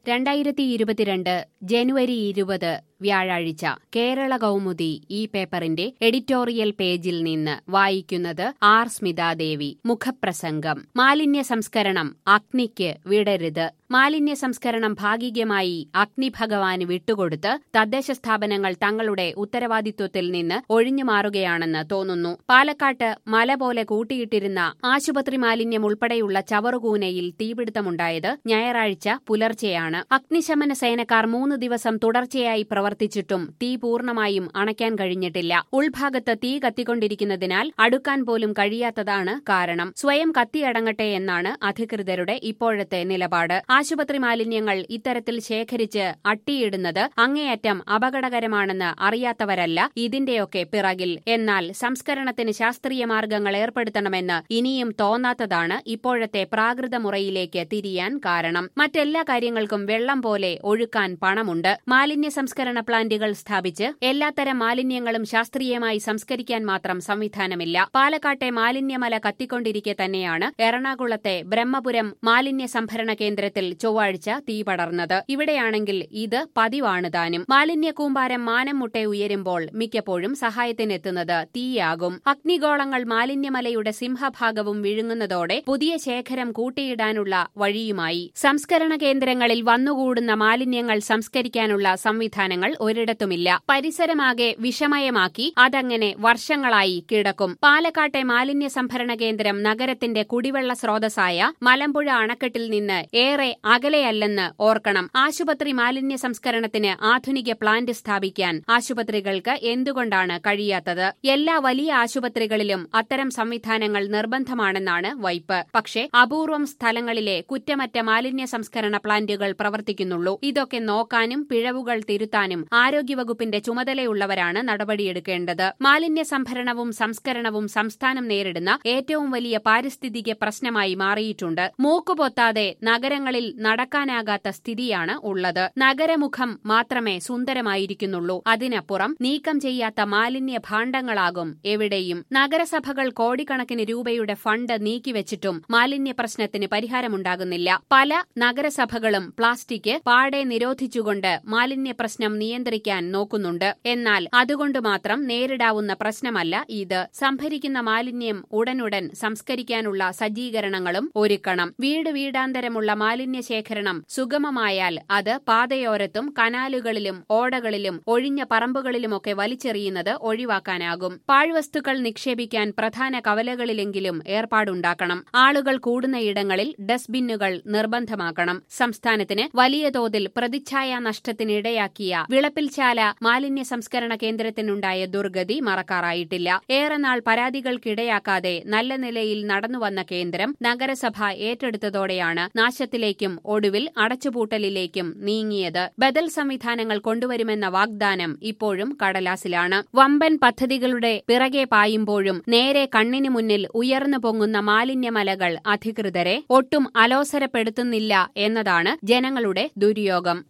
രണ്ടായിരത്തി ഇരുപത്തിരണ്ട് ജനുവരി ഇരുപത് വ്യാഴാഴ്ച കേരള കൗമുദി ഈ പേപ്പറിന്റെ എഡിറ്റോറിയൽ പേജിൽ നിന്ന് വായിക്കുന്നത് ആർ സ്മിതാദേവി മുഖപ്രസംഗം മാലിന്യ സംസ്കരണം അഗ്നിക്ക് വിടരുത് മാലിന്യ സംസ്കരണം ഭാഗികമായി അഗ്നിഭഗവാന് വിട്ടുകൊടുത്ത് തദ്ദേശ സ്ഥാപനങ്ങൾ തങ്ങളുടെ ഉത്തരവാദിത്വത്തിൽ നിന്ന് ഒഴിഞ്ഞു മാറുകയാണെന്ന് തോന്നുന്നു പാലക്കാട്ട് മല പോലെ കൂട്ടിയിട്ടിരുന്ന ആശുപത്രി മാലിന്യം ഉൾപ്പെടെയുള്ള ചവറുകൂനയിൽ തീപിടുത്തമുണ്ടായത് ഞായറാഴ്ച പുലർച്ചെയാണ് അഗ്നിശമന സേനക്കാർ മൂന്ന് ദിവസം തുടർച്ചയായി പ്രവർത്തിച്ചിട്ടും തീ പൂർണ്ണമായും അണയ്ക്കാൻ കഴിഞ്ഞിട്ടില്ല ഉൾഭാഗത്ത് തീ കത്തിക്കൊണ്ടിരിക്കുന്നതിനാൽ അടുക്കാൻ പോലും കഴിയാത്തതാണ് കാരണം സ്വയം കത്തിയടങ്ങട്ടെ എന്നാണ് അധികൃതരുടെ ഇപ്പോഴത്തെ നിലപാട് ആശുപത്രി മാലിന്യങ്ങൾ ഇത്തരത്തിൽ ശേഖരിച്ച് അട്ടിയിടുന്നത് അങ്ങേയറ്റം അപകടകരമാണെന്ന് അറിയാത്തവരല്ല ഇതിന്റെയൊക്കെ പിറകിൽ എന്നാൽ സംസ്കരണത്തിന് ശാസ്ത്രീയ മാർഗങ്ങൾ ഏർപ്പെടുത്തണമെന്ന് ഇനിയും തോന്നാത്തതാണ് ഇപ്പോഴത്തെ പ്രാകൃത മുറയിലേക്ക് തിരിയാൻ കാരണം മറ്റെല്ലാ കാര്യങ്ങൾക്കും വെള്ളം പോലെ ഒഴുക്കാൻ പണമുണ്ട് മാലിന്യ സംസ്കരണ പ്ലാന്റുകൾ സ്ഥാപിച്ച് എല്ലാത്തരം മാലിന്യങ്ങളും ശാസ്ത്രീയമായി സംസ്കരിക്കാൻ മാത്രം സംവിധാനമില്ല പാലക്കാട്ടെ മാലിന്യമല കത്തിക്കൊണ്ടിരിക്കെ തന്നെയാണ് എറണാകുളത്തെ ബ്രഹ്മപുരം മാലിന്യ സംഭരണ കേന്ദ്രത്തിൽ ചൊവ്വാഴ്ച തീ പടർന്നത് ഇവിടെയാണെങ്കിൽ ഇത് പതിവാണ് താനും മാലിന്യ കൂമ്പാരം മാനം മുട്ടെ ഉയരുമ്പോൾ മിക്കപ്പോഴും സഹായത്തിനെത്തുന്നത് തീയാകും അഗ്നിഗോളങ്ങൾ മാലിന്യമലയുടെ സിംഹഭാഗവും വിഴുങ്ങുന്നതോടെ പുതിയ ശേഖരം കൂട്ടിയിടാനുള്ള വഴിയുമായി സംസ്കരണ കേന്ദ്രങ്ങളിൽ വന്നുകൂടുന്ന മാലിന്യങ്ങൾ സംസ്കരിക്കാനുള്ള സംവിധാനങ്ങൾ ഒരിടത്തുമില്ല പരിസരമാകെ വിഷമയമാക്കി അതങ്ങനെ വർഷങ്ങളായി കിടക്കും പാലക്കാട്ടെ മാലിന്യ സംഭരണ കേന്ദ്രം നഗരത്തിന്റെ കുടിവെള്ള സ്രോതസ്സായ മലമ്പുഴ അണക്കെട്ടിൽ നിന്ന് ഏറെ അകലെയല്ലെന്ന് ഓർക്കണം ആശുപത്രി മാലിന്യ സംസ്കരണത്തിന് ആധുനിക പ്ലാന്റ് സ്ഥാപിക്കാൻ ആശുപത്രികൾക്ക് എന്തുകൊണ്ടാണ് കഴിയാത്തത് എല്ലാ വലിയ ആശുപത്രികളിലും അത്തരം സംവിധാനങ്ങൾ നിർബന്ധമാണെന്നാണ് വൈപ്പ് പക്ഷേ അപൂർവം സ്ഥലങ്ങളിലെ കുറ്റമറ്റ മാലിന്യ സംസ്കരണ പ്ലാന്റുകൾ പ്രവർത്തിക്കുന്നുള്ളൂ ഇതൊക്കെ നോക്കാനും പിഴവുകൾ തിരുത്താനും ആരോഗ്യവകുപ്പിന്റെ ചുമതലയുള്ളവരാണ് നടപടിയെടുക്കേണ്ടത് മാലിന്യ സംഭരണവും സംസ്കരണവും സംസ്ഥാനം നേരിടുന്ന ഏറ്റവും വലിയ പാരിസ്ഥിതിക പ്രശ്നമായി മാറിയിട്ടുണ്ട് മൂക്കുപൊത്താതെ നഗരങ്ങളിൽ നടക്കാനാകാത്ത സ്ഥിതിയാണ് ഉള്ളത് നഗരമുഖം മാത്രമേ സുന്ദരമായിരിക്കുന്നുള്ളൂ അതിനപ്പുറം നീക്കം ചെയ്യാത്ത മാലിന്യ ഭാണ്ഡങ്ങളാകും എവിടെയും നഗരസഭകൾ കോടിക്കണക്കിന് രൂപയുടെ ഫണ്ട് നീക്കിവെച്ചിട്ടും മാലിന്യ പ്രശ്നത്തിന് പരിഹാരമുണ്ടാകുന്നില്ല പല നഗരസഭകളും പ്ലാസ്റ്റിക് പാടെ നിരോധിച്ചുകൊണ്ട് മാലിന്യ പ്രശ്നം നിയന്ത്രിക്കാൻ നോക്കുന്നുണ്ട് എന്നാൽ അതുകൊണ്ട് മാത്രം നേരിടാവുന്ന പ്രശ്നമല്ല ഇത് സംഭരിക്കുന്ന മാലിന്യം ഉടനുടൻ സംസ്കരിക്കാനുള്ള സജ്ജീകരണങ്ങളും ഒരുക്കണം വീട് വീടാന്തരമുള്ള മാലിന്യ ശേഖരണം സുഗമമായാൽ അത് പാതയോരത്തും കനാലുകളിലും ഓടകളിലും ഒഴിഞ്ഞ പറമ്പുകളിലുമൊക്കെ വലിച്ചെറിയുന്നത് ഒഴിവാക്കാനാകും പാഴ്വസ്തുക്കൾ നിക്ഷേപിക്കാൻ പ്രധാന കവലകളിലെങ്കിലും ഏർപ്പാടുണ്ടാക്കണം ആളുകൾ കൂടുന്ന ഇടങ്ങളിൽ ഡസ്റ്റ്ബിന്നുകൾ നിർബന്ധമാക്കണം സംസ്ഥാനത്തിന് വലിയ തോതിൽ പ്രതിച്ഛായ നഷ്ടത്തിനിടയാക്കിയ വിളപ്പിൽശാല മാലിന്യ സംസ്കരണ കേന്ദ്രത്തിനുണ്ടായ ദുർഗതി മറക്കാറായിട്ടില്ല ഏറെ നാൾ പരാതികൾക്കിടയാക്കാതെ നല്ല നിലയിൽ നടന്നുവന്ന കേന്ദ്രം നഗരസഭ ഏറ്റെടുത്തതോടെയാണ് നാശത്തിലേക്കും ഒടുവിൽ അടച്ചുപൂട്ടലിലേക്കും നീങ്ങിയത് ബദൽ സംവിധാനങ്ങൾ കൊണ്ടുവരുമെന്ന വാഗ്ദാനം ഇപ്പോഴും കടലാസിലാണ് വമ്പൻ പദ്ധതികളുടെ പിറകെ പായുമ്പോഴും നേരെ കണ്ണിനു മുന്നിൽ ഉയർന്നു പൊങ്ങുന്ന മാലിന്യമലകൾ അധികൃതരെ ഒട്ടും അലോസരപ്പെടുത്തുന്നില്ല എന്നതാണ് ജനങ്ങളുടെ ദുര്യോഗം